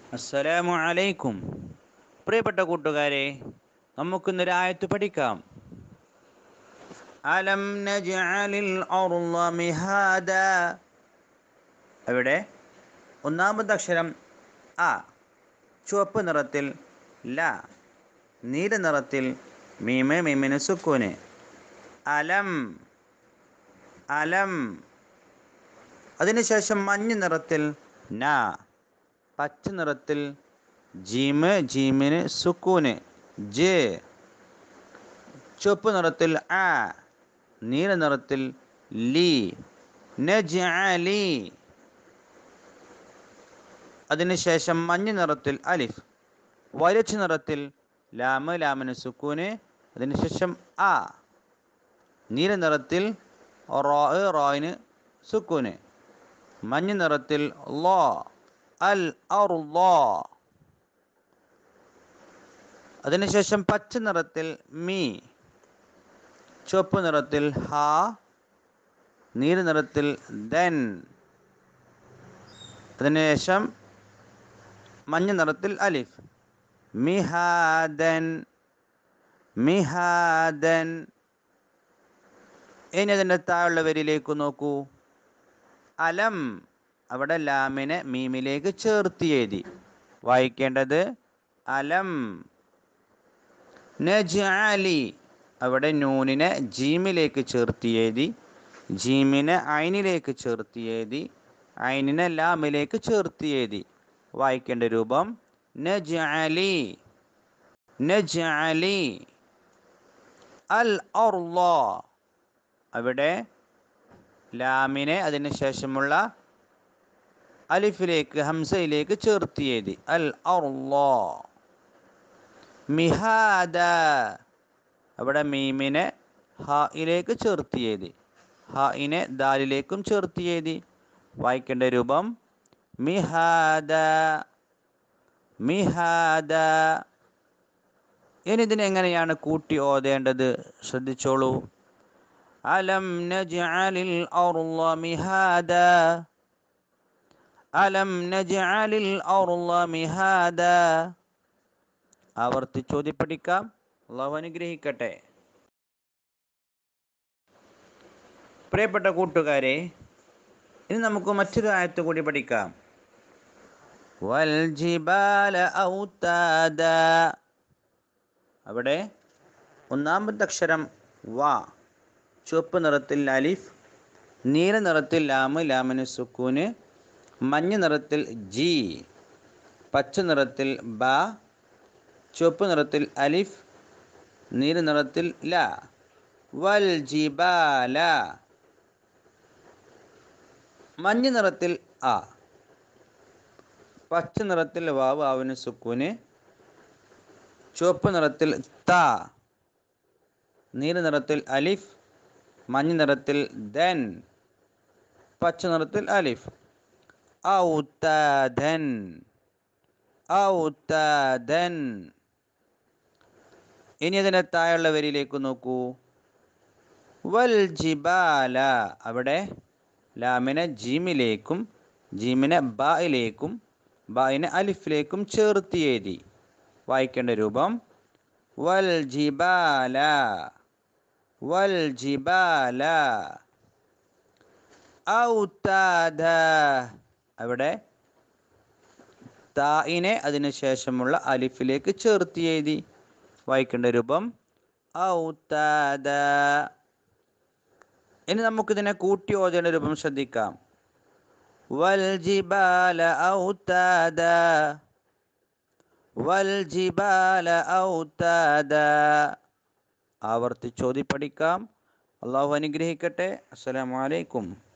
അസ്സലാമു അലൈക്കും പ്രിയപ്പെട്ട കൂട്ടുകാരെ നമുക്കിന്നൊരു ആയത്ത് പഠിക്കാം അലം നജ്അലിൽ അർള മിഹാദ അവിടെ ഒന്നാമത്തെ അക്ഷരം അ ചുവപ്പ് നിറത്തിൽ ല നീല നിറത്തിൽ മീമ് മീമിന് സുക്കൂന് അലം അലം അതിനുശേഷം മഞ്ഞ നിറത്തിൽ ന പച്ച നിറത്തിൽ ജീമ് ജീമിന് സുക്കൂന് ജ് ചുവപ്പ് നിറത്തിൽ ആ നീല നിറത്തിൽ ലി നജ്അലി അതിനുശേഷം മഞ്ഞ നിറത്തിൽ അലിഫ് വരച്ച നിറത്തിൽ ലാമ് ലാമിന് സുക്കൂന് അതിനുശേഷം ആ നീല നിറത്തിൽ റോ റോയിന് സുക്കൂന് മഞ്ഞ നിറത്തിൽ ലോ അൽ അറുള്ളോ അതിനുശേഷം പച്ച നിറത്തിൽ മീ ചുവപ്പ് നിറത്തിൽ ഹ നീല നിറത്തിൽ ദൻ അതിനുശേഷം മഞ്ഞ നിറത്തിൽ അലിഫ് മിഹാദൻ മിഹാദൻ ഇനി അതിൻ്റെ താഴെയുള്ള വരിയിലേക്ക് നോക്കൂ അലം അവിടെ ലാമിനെ മീമിലേക്ക് ചേർത്ത് എഴുതി വായിക്കേണ്ടത് അലം നജ്അലി അവിടെ നൂനിനെ ജീമിലേക്ക് ചേർത്ത് എഴുതി ജീമിനെ ഐനിലേക്ക് ചേർത്ത് എഴുതി ഐനിനെ ലാമിലേക്ക് ചേർത്ത് എഴുതി വായിക്കേണ്ട രൂപം നജ്അലി നജ്അലി അൽ അർള അവിടെ ലാമിനെ അതിന് ശേഷമുള്ള അലിഫിലേക്ക് ഹംസയിലേക്ക് ചേർത്ത് എഴുതി അൽ അർള മിഹാദ അവിടെ മീമിനെ ഹയിലേക്ക് ചേർത്ത് എഴുതി ഹയിനെ ദാലിലേക്കും ചേർത്ത് എഴുതി വായിക്കേണ്ട രൂപം മിഹാദ മിഹാദ ഇനി ഇതിനെങ്ങനെയാണ് കൂട്ടി ഓതേണ്ടത് ശ്രദ്ധിച്ചോളൂ അലം നജ്അലിൽ അർള മിഹാദ അലം നജ്അലിൽ അർള മിഹാദ ആവർത്തിച്ചോതി പഠിക്കാം അള്ളാഹു അനുഗ്രഹിക്കട്ടെ പ്രിയപ്പെട്ട കൂട്ടുകാരെ ഇനി നമുക്ക് മറ്റൊരു ആയത്ത് കൂടി പഠിക്കാം വൽ ജിബാല ഔതാദ അവിടെ ഒന്നാമത്തെ അക്ഷരം വ ചുവപ്പ് നിറത്തിൽ അലിഫ് നീല നിറത്തിൽ ലാമ് ലാമിന് സുക്കൂന് മഞ്ഞ നിറത്തിൽ ജി പച്ച നിറത്തിൽ ബ ചുവപ്പ് നിറത്തിൽ അലിഫ് നീല നിറത്തിൽ ല വൽ ജിബാല മഞ്ഞ നിറത്തിൽ ആ പച്ച നിറത്തിൽ വാവ് ആവിന് സുക്കൂന് ചുവപ്പ് നിറത്തിൽ ത നീല നിറത്തിൽ അലിഫ് മഞ്ഞ നിറത്തിൽ ദൻ പച്ച നിറത്തിൽ അലിഫ് ഔതദൻ ഔതദൻ ഇനി അതിൻ്റെ താഴെയുള്ള വരിയിലേക്ക് നോക്കൂ വൽ ജിബാല അവിടെ ലാമിനെ ജീമിലേക്കും ജീമിനെ ബായിലേക്കും ബായിനെ അലിഫിലേക്കും ചേർത്ത് എഴുതി വായിക്കേണ്ട രൂപം വൽ ജിബാല വൽ ജിബാല ഔതാദ അവിടെ തായിനെ അതിനുശേഷമുള്ള അലിഫിലേക്ക് ചേർത്ത് എഴുതി വായിക്കേണ്ട രൂപം ഔതാദ ഇനി നമുക്കിതിനെ കൂട്ടി ഓതേണ്ട രൂപം ശ്രദ്ധിക്കാം വൽ ജിബാല ഔതാദ വൽ ജിബാല ഔതാദ ആവർത്തിച്ചോതി പഠിക്കാം അള്ളാഹു അനുഗ്രഹിക്കട്ടെ അസ്സലാമു അലൈക്കും